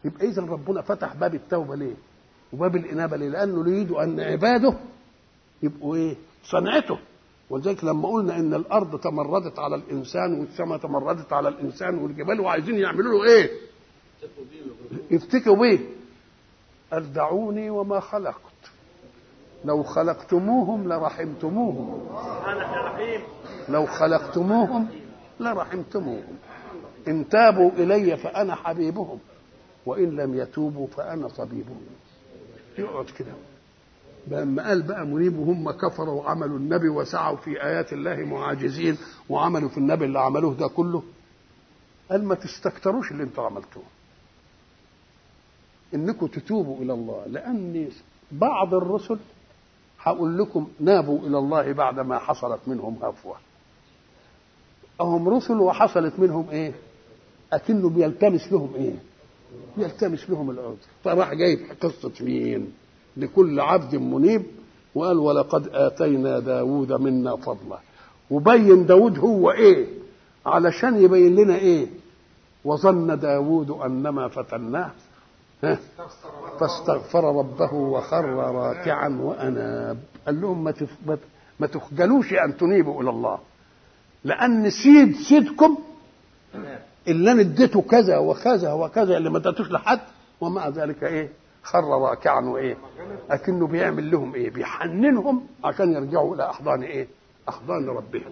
يبقى اذا ربنا فتح باب التوبه ليه وباب الانابه ليه لانه يريد ان عباده يبقوا ايه صنعته ولذلك لما قلنا ان الارض تمردت على الانسان والسماء تمردت على الانسان والجبال وعايزين يعملوا له ايه يفتكوا بيه قال دعوني وما خلقت لو خلقتموهم لرحمتموهم لو خلقتموهم لرحمتموهم إن تابوا إلي فأنا حبيبهم وإن لم يتوبوا فأنا طبيبهم يقعد كده لما قال بقى منيب هم كفروا وعملوا النبي وسعوا في آيات الله معاجزين وعملوا في النبي اللي عملوه ده كله قال ما تستكتروش اللي انتوا عملتوه انكم تتوبوا الى الله لان بعض الرسل هقول لكم نابوا الى الله بعد ما حصلت منهم هفوه هم رسل وحصلت منهم ايه اكنه بيلتمس لهم ايه بيلتمس لهم العذر فراح جايب قصه مين لكل عبد منيب وقال ولقد اتينا داود منا فضلا وبين داود هو ايه علشان يبين لنا ايه وظن داود انما فتناه ها فاستغفر ربه وخر راكعا واناب قال لهم ما ما تخجلوش ان تنيبوا الى الله لان سيد سيدكم اللي انا اديته كذا وكذا وكذا اللي ما اديتوش لحد ومع ذلك ايه خر راكعا وايه اكنه بيعمل لهم ايه بيحننهم عشان يرجعوا الى احضان ايه احضان ربهم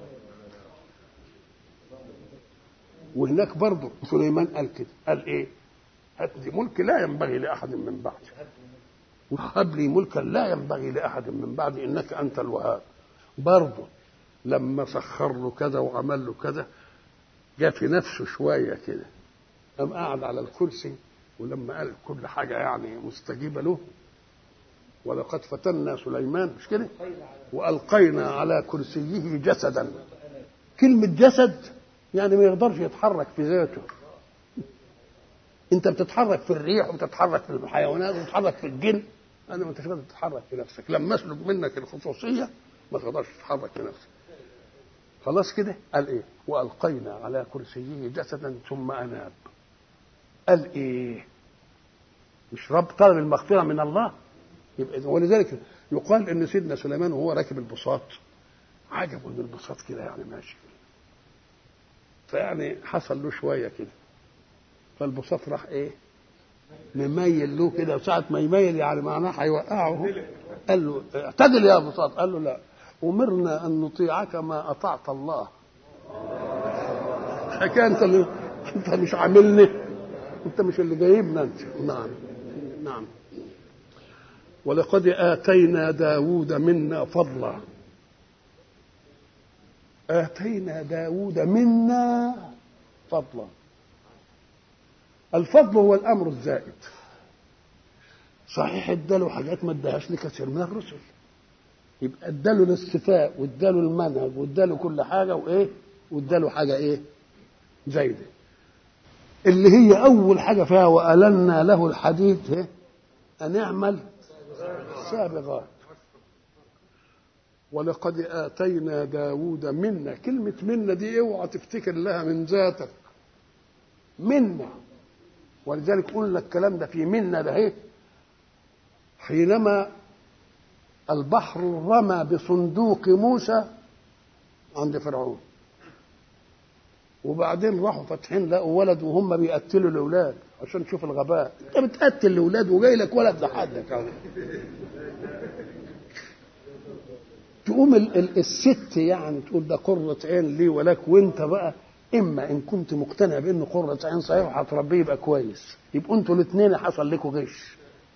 وهناك برضه سليمان قال كده قال ايه هات لي ملك لا ينبغي لاحد من بعدي وهب لي ملكا لا ينبغي لاحد من بعدي انك انت الوهاب برضه لما سخر له كذا وعمل له كذا جاء في نفسه شويه كده قام قعد على الكرسي ولما قال كل حاجه يعني مستجيبه له ولقد فتنا سليمان مش كده والقينا على كرسيه جسدا كلمه جسد يعني ما يقدرش يتحرك في ذاته انت بتتحرك في الريح وبتتحرك في الحيوانات وبتتحرك في الجن انا ما انتش قادر تتحرك في نفسك لما اسلب منك الخصوصيه ما تقدرش تتحرك في نفسك خلاص كده قال ايه والقينا على كرسيه جسدا ثم اناب قال ايه مش رب طلب المغفره من الله يبقى ولذلك يقال ان سيدنا سليمان وهو راكب البساط عجبه ان البساط كده يعني ماشي فيعني حصل له شويه كده فالبساط راح ايه مميل له كده وساعة ما يميل يعني معناه هيوقعه قال له اعتدل يا بساط قال له لا أمرنا أن نطيعك ما أطعت الله حكاية أنت اللي أنت مش عاملني أنت مش اللي جايبنا أنت نعم نعم ولقد آتينا داود منا فضلا آتينا داود منا فضلا الفضل هو الامر الزائد صحيح اداله حاجات ما اداهاش لكثير من الرسل يبقى اداله الاستفاء واداله المنهج واداله كل حاجه وايه واداله حاجه ايه زايده اللي هي اول حاجه فيها والنا له الحديد ايه ان اعمل سابغات ولقد اتينا داود منا كلمه منا دي اوعى تفتكر لها من ذاتك منا ولذلك قلنا الكلام ده في منا ده ايه حينما البحر رمى بصندوق موسى عند فرعون وبعدين راحوا فاتحين لقوا ولد وهم بيقتلوا الاولاد عشان تشوف الغباء انت بتقتل الاولاد وجاي لك ولد لحدك تقوم ال- ال- الست يعني تقول ده قرة عين لي ولك وانت بقى اما ان كنت مقتنع بانه قرة عين صحيح وهتربيه يبقى كويس يبقوا انتوا الاثنين حصل لكم غش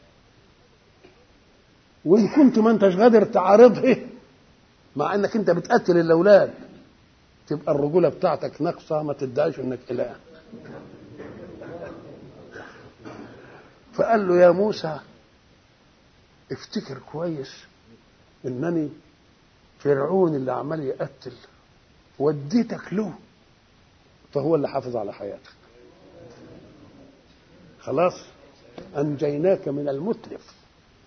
وان كنت ما انتش قادر تعارضه مع انك انت بتقتل الاولاد تبقى الرجوله بتاعتك ناقصه ما تدعيش انك اله فقال له يا موسى افتكر كويس انني فرعون اللي عمال يقتل وديتك له فهو اللي حافظ على حياتك خلاص انجيناك من المتلف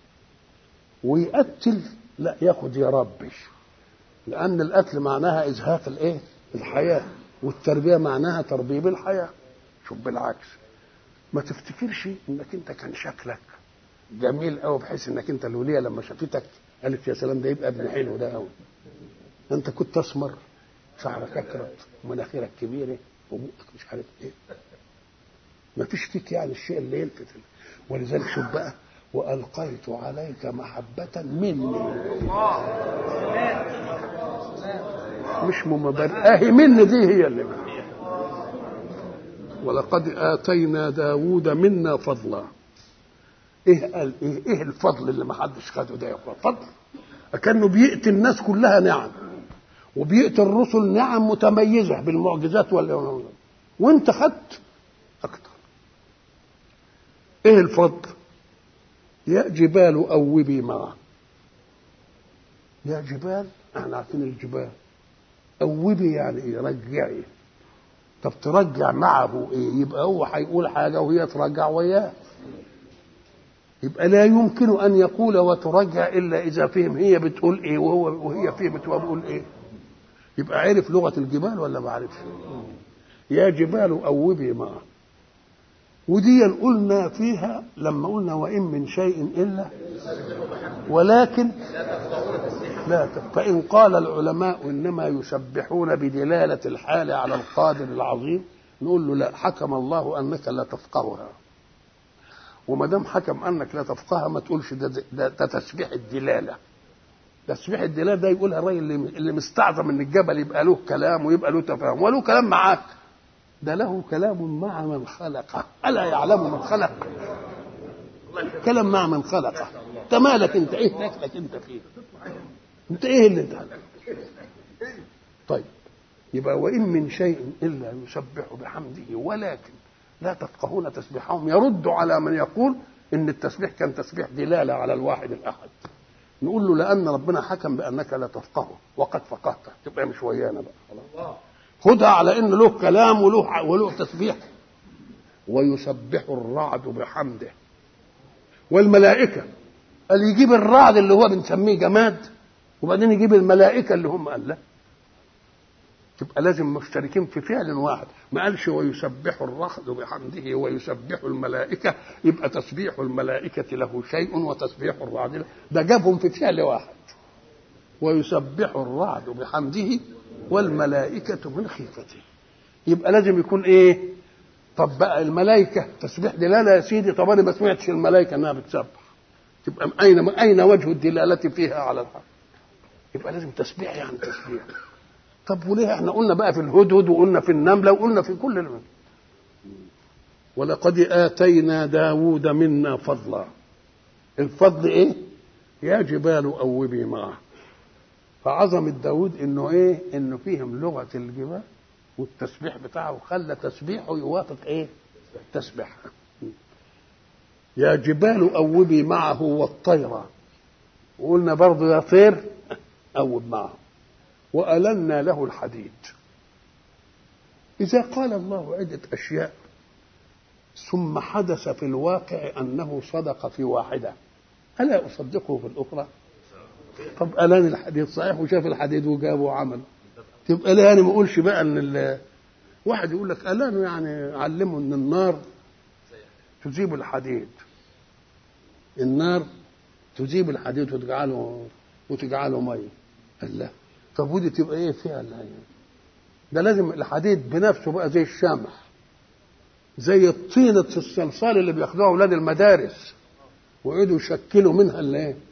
ويقتل لا ياخد يا ربي لان القتل معناها ازهاق الايه الحياه والتربيه معناها تربيب الحياه شوف بالعكس ما تفتكرش انك انت كان شكلك جميل قوي بحيث انك انت الوليه لما شافتك قالت يا سلام ده يبقى ابن حلو ده قوي انت كنت اسمر شعرك اكرت ومناخيرك كبيره وبقك مش عارف ايه ما فيش فيك يعني الشيء اللي يلفت ولذلك شوف بقى والقيت عليك محبه مني مش مبرر اهي مني دي هي اللي ولقد اتينا داوود منا فضلا ايه قال ايه ايه الفضل اللي ما حدش خده ده يا اخوان فضل كانه بيأتي الناس كلها نعم وبيأتي الرسل نعم متميزه بالمعجزات وال وانت خدت اكتر ايه الفضل يا جبال اوبي معه يا جبال احنا عارفين الجبال اوبي يعني ايه رجعي طب ترجع معه ايه يبقى هو هيقول حاجه وهي ترجع وياه يبقى لا يمكن ان يقول وترجع الا اذا فهم هي بتقول ايه وهو وهي فهمت وهو بيقول ايه يبقى عرف لغه الجبال ولا ما عرفش يا جبال اوبي معه ودي قلنا فيها لما قلنا وان من شيء الا ولكن لا فان قال العلماء انما يسبحون بدلاله الحال على القادر العظيم نقول له لا حكم الله انك لا تفقهها وما دام حكم انك لا تفقهها ما تقولش ده, ده, ده تسبيح الدلاله تسبيح الدلاله ده يقولها الراجل اللي, اللي مستعظم ان الجبل يبقى له كلام ويبقى له تفاهم وله كلام معاك ده له كلام مع من خلقه الا يعلم من خلق كلام مع من خلقه انت مالك انت ايه دخلك انت فيه انت ايه اللي انت طيب يبقى وان من شيء الا يسبح بحمده ولكن لا تفقهون تسبيحهم يرد على من يقول ان التسبيح كان تسبيح دلاله على الواحد الاحد نقول له لان ربنا حكم بانك لا تفقهه وقد فقهته تبقى مش ويانا بقى خلاص خدها على ان له كلام وله وله تسبيح ويسبح الرعد بحمده والملائكه قال يجيب الرعد اللي هو بنسميه جماد وبعدين يجيب الملائكه اللي هم قال لا تبقى لازم مشتركين في فعل واحد ما قالش ويسبح الرعد بحمده ويسبح الملائكه يبقى تسبيح الملائكه له شيء وتسبيح الرعد له ده جابهم في فعل واحد ويسبح الرعد بحمده والملائكة من خيفته يبقى لازم يكون ايه طب بقى الملائكة تسبيح دلالة يا سيدي طب انا ما سمعتش الملائكة انها بتسبح تبقى اين اين وجه الدلالة فيها على الحق يبقى لازم تسبيح يعني تسبيح طب وليه احنا قلنا بقى في الهدهد وقلنا في النملة وقلنا في كل المن. ولقد آتينا داود منا فضلا الفضل ايه يا جبال أوبي معه فعظمة داود انه ايه انه فيهم لغة الجبال والتسبيح بتاعه وخلى تسبيحه يوافق ايه تسبيحها يا جبال أوبي معه والطير وقلنا برضه يا طير أوب معه وألنا له الحديد إذا قال الله عدة أشياء ثم حدث في الواقع أنه صدق في واحدة ألا أصدقه في الأخرى طب ألان الحديد صحيح وشاف الحديد وجابه وعمل تبقى لا يعني ما اقولش بقى ان واحد يقول لك ألان يعني علمه ان النار تذيب الحديد النار تذيب الحديد وتجعله وتجعله ميه قال لا طب ودي تبقى ايه فيها ده لازم الحديد بنفسه بقى زي الشمع زي الطينة الصلصال اللي بياخدوها اولاد المدارس ويقعدوا يشكلوا منها الايه